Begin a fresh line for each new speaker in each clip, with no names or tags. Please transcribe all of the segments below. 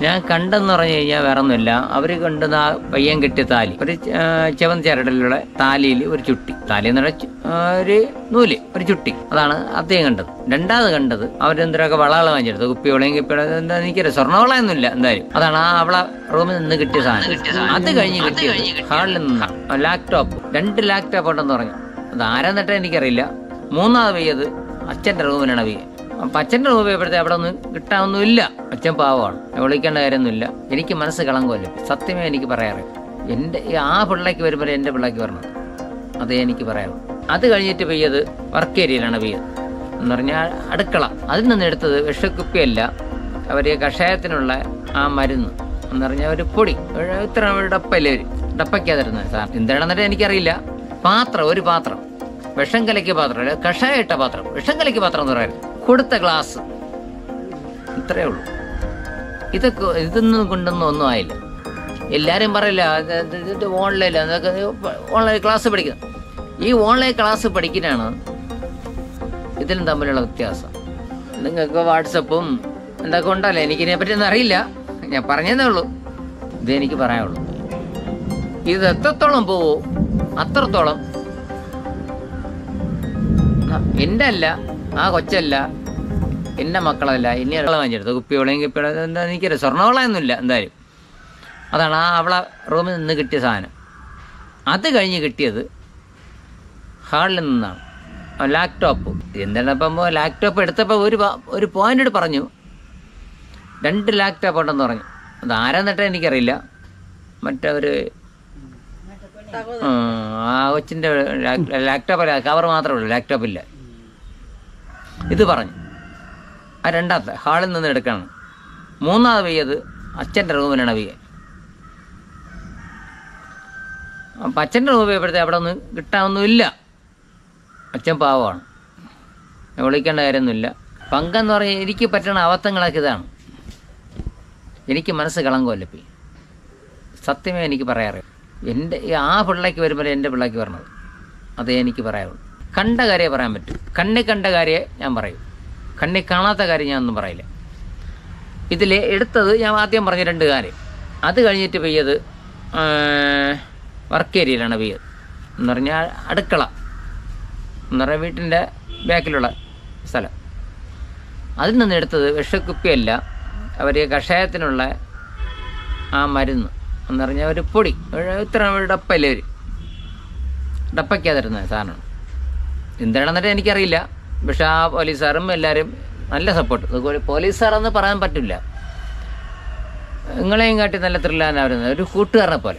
ഞാൻ കണ്ടെന്ന് പറഞ്ഞു കഴിഞ്ഞാൽ വേറെ ഒന്നുമില്ല അവർ കണ്ടുന്ന ആ പയ്യൻ കെട്ടിയ താലി ഒരു ആ, ചുവന്ന ചരടിലുള്ള താലിയിൽ ഒരു ചുട്ടി താലി എന്ന് പറഞ്ഞാൽ ചു- ആ, ഒരു നൂല് ഒരു ചുട്ടി അതാണ് അദ്ദേഹം കണ്ടത് രണ്ടാമത് കണ്ടത് അവരെന്തൊക്കെ വളകൾ വാങ്ങിച്ചെടുത്തു കുപ്പിയോളയും കുപ്പിയോളയും എന്താ എനിക്കറിയാം സ്വർണ്ണവളയൊന്നുമില്ല എന്തായാലും അതാണ് ആ അവളെ റൂമിൽ നിന്ന് കിട്ടിയ സാധനം അത് കഴിഞ്ഞ് കിട്ടിയത് ഹാളിൽ നിന്നാണ് ലാപ്ടോപ്പ് രണ്ട് ലാപ്ടോപ്പ് ഉണ്ടെന്ന് പറഞ്ഞു അത് ആരാന്നിട്ട് എനിക്കറിയില്ല മൂന്നാമത് പെയ്യത് അച്ഛന്റെ റൂമിലാണ് പെയ്യത് അപ്പൊ അച്ഛന്റെ റൂമിൽ പോയപ്പോഴത്തെ അവിടെ ഒന്നും കിട്ടാനൊന്നുമില്ല അച്ഛൻ പാവമാണ് വിളിക്കേണ്ട കാര്യമൊന്നുമില്ല എനിക്ക് മനസ്സ് കളങ്കമല്ല സത്യമേ എനിക്ക് പറയാറ് എന്റെ ഈ ആ പിള്ളേക്ക് വരുമ്പോൾ എന്റെ പിള്ളേക്ക് വരണം അതേ എനിക്ക് പറയാറുള്ളൂ അത് കഴിഞ്ഞിട്ട് പെയ്യത് വർക്ക് ഏരിയയിലാണ് പെയ്യത് എന്ന് പറഞ്ഞാൽ അടുക്കള അതിൽ നിന്ന് എടുത്തത് വിഷക്കുപ്പിയല്ല അവർ കഷായത്തിനുള്ള ആ മരുന്ന് എന്ന് പറഞ്ഞാൽ ഒരു പൊടി ഒരു ഇത്ര ഒരു ഡപ്പല്ലേ ഒരു ഡപ്പയ്ക്കാതിരുന്നത് സാർ എന്താണെന്നിട്ട് എനിക്കറിയില്ല പാത്രം ഒരു പാത്രം വിഷം കലക്കിയ പാത്രം അല്ല കഷായ ഇട്ട പാത്രം വിഷം കലക്കിയ പാത്രം എന്ന് പറയുന്നത് കൊടുത്ത ഗ്ലാസ് ഇത്രയേ ഉള്ളൂ ഇതൊക്കെ ഇതൊന്നും കൊണ്ടൊന്നും ഒന്നും ആയില്ല എല്ലാരും പറയില്ല ഓൺലൈനിൽ അതൊക്കെ ഓൺലൈൻ ക്ലാസ് പഠിക്കുന്നത് ഈ ഓൺലൈൻ ക്ലാസ് പഠിക്കാനാണ് ഇതിനും തമ്മിലുള്ള വ്യത്യാസം നിങ്ങൾക്ക് വാട്സപ്പും എന്തൊക്കെ ഉണ്ടല്ലോ എനിക്കിതിനെ പറ്റിയൊന്നും അറിയില്ല ഞാൻ പറഞ്ഞതേ ഉള്ളൂ ഇതേ എനിക്ക് പറയാനുള്ളൂ ഇത് എത്രത്തോളം പോവോ അത്രത്തോളം ആ, എന്റെ അല്ല ആ കൊച്ചല്ല എന്റെ മക്കളല്ല ഇനി ഒരാളെ വാങ്ങിച്ചെടുത്തു കുപ്പിയോളയും കുപ്പിയോളയും എന്താ എനിക്കറിയാം സ്വർണ്ണവളയൊന്നുമില്ല എന്തായാലും അതാണ് ആ അവളെ റൂമിൽ നിന്ന് കിട്ടിയ സാധനം അത് കഴിഞ്ഞ് കിട്ടിയത് ഹാളിൽ നിന്നാണ് ആ ലാപ്ടോപ്പ് എന്താണ് ഇപ്പം ലാപ്ടോപ്പ് എടുത്തപ്പോൾ ഒരു പ- ഒരു പോയിന്റ് പറഞ്ഞു രണ്ട് ലാപ്ടോപ്പ് ഉണ്ടെന്ന് പറഞ്ഞു അത് ആരാന്നിട്ട് എനിക്കറിയില്ല മറ്റേ ഒരു ആ, ആ കൊച്ചിൻ്റെ ലാപ്ടോപ്പ് അല്ല കവർ മാത്രമേ ഉള്ളൂ ലാപ്ടോപ്പ് ഇല്ല ഇത് പറഞ്ഞു ആ രണ്ടാമത്തെ ഹാളിൽ നിന്ന് എടുക്കണം മൂന്നാമത് പെയ്യത് അച്ഛൻ്റെ റൂമിലാണ് പെയ്യത് അപ്പം അച്ഛൻ്റെ റൂമിൽ പോയപ്പോഴത്തെ അവിടെ ഒന്നും കിട്ടാനൊന്നുമില്ല അച്ഛൻ പാവമാണ് ഞാൻ വിളിക്കേണ്ട കാര്യമൊന്നുമില്ല പങ്കെന്ന് പറഞ്ഞാൽ എനിക്ക് പറ്റുന്ന അബദ്ധങ്ങളൊക്കെ ഇതാണ് എനിക്ക് മനസ്സ് കളങ്കമല്ല ഇപ്പം സത്യമേ എനിക്ക് പറയാറ് എൻ്റെ ഈ ആ പിള്ളേക്ക് വരുമ്പോൾ എൻ്റെ പിള്ളേക്ക് വരണത് അതേ എനിക്ക് പറയാറുള്ളൂ കണ്ട കാര്യമേ പറയാൻ പറ്റൂ കണ്ണി കണ്ട കാര്യമേ ഞാൻ പറയൂ കണ്ണി കാണാത്ത കാര്യം ഞാൻ ഒന്നും പറയില്ല ഇതിൽ എടുത്തത് ഞാൻ ആദ്യം പറഞ്ഞ രണ്ട് കാര്യം അത് കഴിഞ്ഞിട്ട് പെയ്യത് വർക്ക് ഏരിയയിലാണ് പെയ്യത് എന്ന് പറഞ്ഞാൽ അടുക്കള എന്ന് പറഞ്ഞാൽ വീട്ടിൻ്റെ ബാക്കിലുള്ള സ്ഥലം അതിൽ നിന്ന് എടുത്തത് വിഷക്കുപ്പിയല്ല അവർ കഷായത്തിനുള്ള ആ മരുന്ന് എന്ന് പറഞ്ഞാൽ ഒരു പൊടി ഒരു ഇത്ര ഒരു ഡപ്പല്ലേ ഒരു ഡപ്പയ്ക്കാതിരുന്ന സാധനം എന്താണെന്നിട്ട് എനിക്കറിയില്ല പക്ഷെ ആ പോലീസുകാരും എല്ലാവരും നല്ല സപ്പോർട്ട് അതുപോലെ പോലീസുകാരെന്ന് പറയാൻ പറ്റില്ല നിങ്ങളെയും കാട്ടി നല്ല ത്രില്ലാണ് വരുന്നത് ഒരു കൂട്ടുകാരനെ പോലെ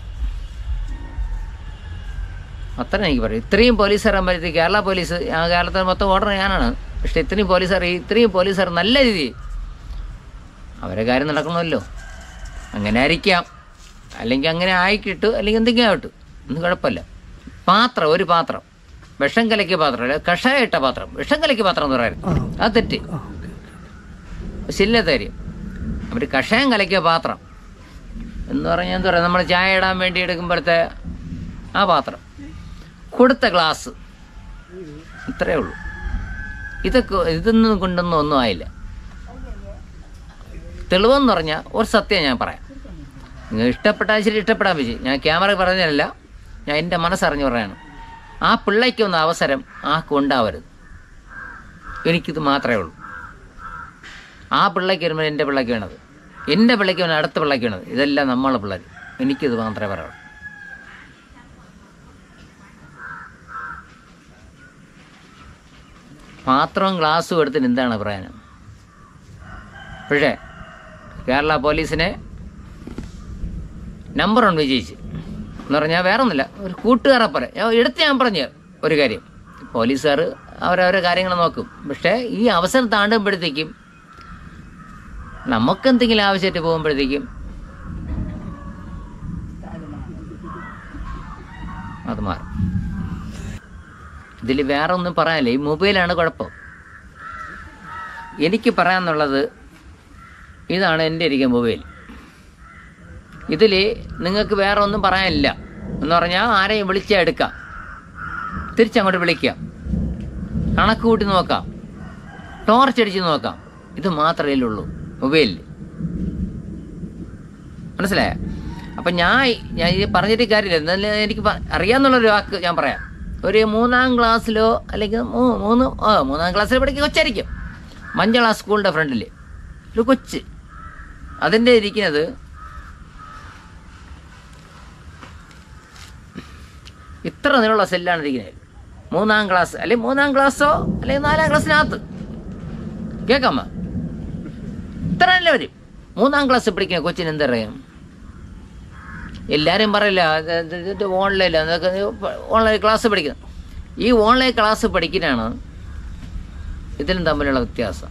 അത്ര എനിക്ക് പറയും ഇത്രയും പോലീസുകാരൻ കേരള പോലീസ് ആ കേരളത്തിൽ മൊത്തം ഓർഡർ ഞാനാണ് പക്ഷെ ഇത്രയും പോലീസുകാർ ഇത്രയും പോലീസുകാർ നല്ല രീതിയിൽ അവരെ കാര്യം നടക്കണമല്ലോ അങ്ങനെ ആയിരിക്കാം അല്ലെങ്കിൽ അങ്ങനെ ആയിക്കിട്ടു അല്ലെങ്കിൽ എന്തെങ്കിലും ആവട്ടു ഒന്നും കുഴപ്പമില്ല പാത്രം ഒരു പാത്രം വിഷം കലക്കിയ പാത്രം അല്ല കഷായ ഇട്ട പാത്രം വിഷം കലക്കിയ പാത്രം എന്ന് പറയുന്നത് അത് തെറ്റ് ശില്ലത്തെ കാര്യം അവർ കഷായം കലക്കിയ പാത്രം എന്ന് പറഞ്ഞാൽ എന്താ പറയുക നമ്മൾ ചായ ഇടാൻ വേണ്ടി എടുക്കുമ്പോഴത്തെ ആ പാത്രം കൊടുത്ത ഗ്ലാസ് ഇത്രയേ ഉള്ളൂ ഇതൊക്കെ ഇതൊന്നും കൊണ്ടൊന്നും ഒന്നും ആയില്ല തെളിവെന്ന് പറഞ്ഞാൽ ഒരു സത്യം ഞാൻ പറയാം നിങ്ങൾ ഇഷ്ടപ്പെട്ടാൽ ശരി ഇഷ്ടപ്പെടാൻ പറ്റി ഞാൻ ക്യാമറ പറഞ്ഞതല്ല ഞാൻ എൻ്റെ മനസ്സറിഞ്ഞു പറയാണ് ആ പിള്ളയ്ക്ക് വന്ന അവസരം ആർക്കും ഉണ്ടാവരുത് എനിക്കിത് മാത്രമേ ഉള്ളൂ ആ പിള്ളയ്ക്ക് വരുമ്പോൾ എൻ്റെ പിള്ളയ്ക്ക് വേണത് എൻ്റെ പിള്ളയ്ക്ക് വേണം അടുത്ത പിള്ളയ്ക്ക് വേണത് ഇതെല്ലാം നമ്മളെ പിള്ളേർ എനിക്കിത് മാത്രമേ പറയുള്ളൂ പാത്രവും ഗ്ലാസ്സും എടുത്തിട്ട് എന്താണ് പറയാനും പക്ഷേ കേരള പോലീസിനെ നമ്പർ വൺ വിജയിച്ച് എന്ന് പറഞ്ഞാൽ വേറെ ഒന്നുമില്ല ഒരു കൂട്ടുകാരെ പോലെ ഞാൻ എടുത്ത് ഞാൻ പറഞ്ഞ ഒരു കാര്യം പോലീസുകാർ അവരവരെ കാര്യങ്ങൾ നോക്കും പക്ഷേ ഈ അവസരം താണ്ടുമ്പോഴത്തേക്കും നമുക്കെന്തെങ്കിലും ആവശ്യമായിട്ട് പോകുമ്പോഴത്തേക്കും അത് മാറും ഇതിൽ വേറെ ഒന്നും പറയാനില്ല ഈ മൊബൈലാണ് കുഴപ്പം എനിക്ക് പറയാനുള്ളത് ഇതാണ് എൻ്റെ ഇരിക്കുന്ന മൊബൈൽ ഇതിൽ നിങ്ങൾക്ക് വേറെ ഒന്നും പറയാനില്ല എന്ന് പറഞ്ഞാൽ ആരെയും വിളിച്ചാൽ എടുക്കാം തിരിച്ചങ്ങോട്ട് വിളിക്കാം കണക്ക് കൂട്ടി നോക്കാം ടോർച്ച് അടിച്ച് നോക്കാം ഇത് മാത്രമേ ഉള്ളൂ മൊബൈലിൽ മനസ്സിലായ അപ്പം ഞാൻ ഞാൻ ഇത് പറഞ്ഞിട്ട് കാര്യമില്ല എന്നാലും എനിക്ക് പ- അറിയാന്നുള്ളൊരു വാക്ക് ഞാൻ പറയാം ഒരു മൂന്നാം ക്ലാസ്സിലോ അല്ലെങ്കിൽ മൂ- മൂന്ന് ആ മൂന്നാം ക്ലാസ്സിൽ പഠിക്കുന്ന കൊച്ചായിരിക്കും മഞ്ചള സ്കൂളിൻ്റെ ഫ്രണ്ടിൽ ഒരു കൊച്ച് അതിൻ്റെ ഇരിക്കുന്നത് ഇത്ര നീളമുള്ള സെല്ലാണ് ഇരിക്കുന്നത് മൂന്നാം ക്ലാസ് അല്ലെങ്കിൽ മൂന്നാം ക്ലാസ്സോ അല്ലെങ്കിൽ നാലാം ക്ലാസ്സിനകത്ത് കേൾക്കാമ ഇത്ര നല്ല വരും മൂന്നാം ക്ലാസ് പഠിക്കുന്ന കൊച്ചിന് എന്തറിയാം എല്ലാവരും പറയില്ല ഓൺലൈനിൽ അതൊക്കെ ഓൺലൈൻ ക്ലാസ് പഠിക്കുന്നത് ഈ ഓൺലൈൻ ക്ലാസ് പഠിക്കാനാണ് ഇതിനും തമ്മിലുള്ള വ്യത്യാസം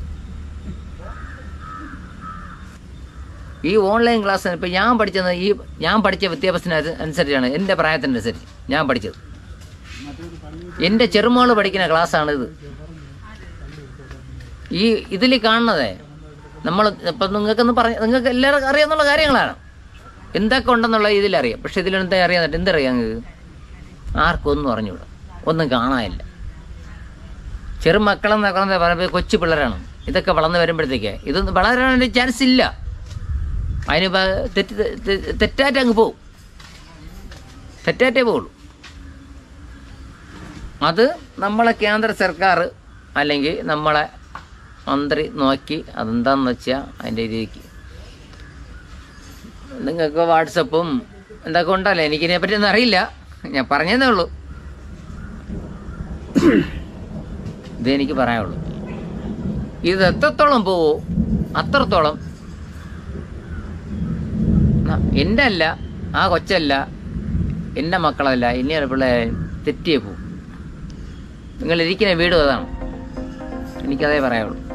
ഈ ഓൺലൈൻ ക്ലാസ് ഇപ്പം ഞാൻ പഠിച്ചത് ഈ ഞാൻ പഠിച്ച വിദ്യാഭ്യാസത്തിന് അനു- അനുസരിച്ചാണ് എൻ്റെ പ്രായത്തിനനുസരിച്ച് ഞാൻ പഠിച്ചത് എൻ്റെ ചെറുമോള് പഠിക്കുന്ന ക്ലാസ്സാണ് ഇത് ഈ ഇതിൽ കാണുന്നതേ നമ്മൾ ഇപ്പം നിങ്ങൾക്കൊന്ന് പറഞ്ഞ നിങ്ങൾക്ക് എല്ലാവർക്കും അറിയാവുന്ന കാര്യങ്ങളാണ് എന്തൊക്കെ ഉണ്ടെന്നുള്ള ഇതിലറിയാം പക്ഷെ ഇതിലെന്താ അറിയാൻ എന്തറിയാം നിങ്ങൾക്ക് ആർക്കും ഒന്നും അറിഞ്ഞൂടാ ഒന്നും കാണാനില്ല ചെറുമക്കളെന്നൊക്കെ പറയുമ്പോൾ കൊച്ചു പിള്ളേരാണ് ഇതൊക്കെ വളർന്നു വരുമ്പോഴത്തേക്ക് ഇതൊന്നും വളരാൻ ചാൻസ് ഇല്ല അതിന് പ- തെറ്റ് തെ- തെറ്റായിട്ട് അങ്ങ് പോവും തെറ്റായിട്ടേ പോവുള്ളൂ അത് നമ്മളെ കേന്ദ്ര സർക്കാർ അല്ലെങ്കിൽ നമ്മളെ മന്ത്രി നോക്കി അതെന്താന്ന് വെച്ചാൽ അതിൻ്റെ രീതിക്ക് നിങ്ങൾക്ക് വാട്സപ്പും എന്തൊക്കെ ഉണ്ടല്ലോ എനിക്കിതിനെ പറ്റിയൊന്നും അറിയില്ല ഞാൻ പറഞ്ഞതേ ഉള്ളൂ ഇതേ എനിക്ക് പറയാനുള്ളൂ ഇത് എത്രത്തോളം പോവോ അത്രത്തോളം ന- എൻ്റെ അല്ല ആ കൊച്ചല്ല എൻ്റെ മക്കളല്ല ഇനിയൊരു പിള്ളേരെ തെറ്റിയേ പോവും നിങ്ങൾ ഇരിക്കുന്ന വീടും അതാണ് എനിക്കതേ പറയാനുള്ളൂ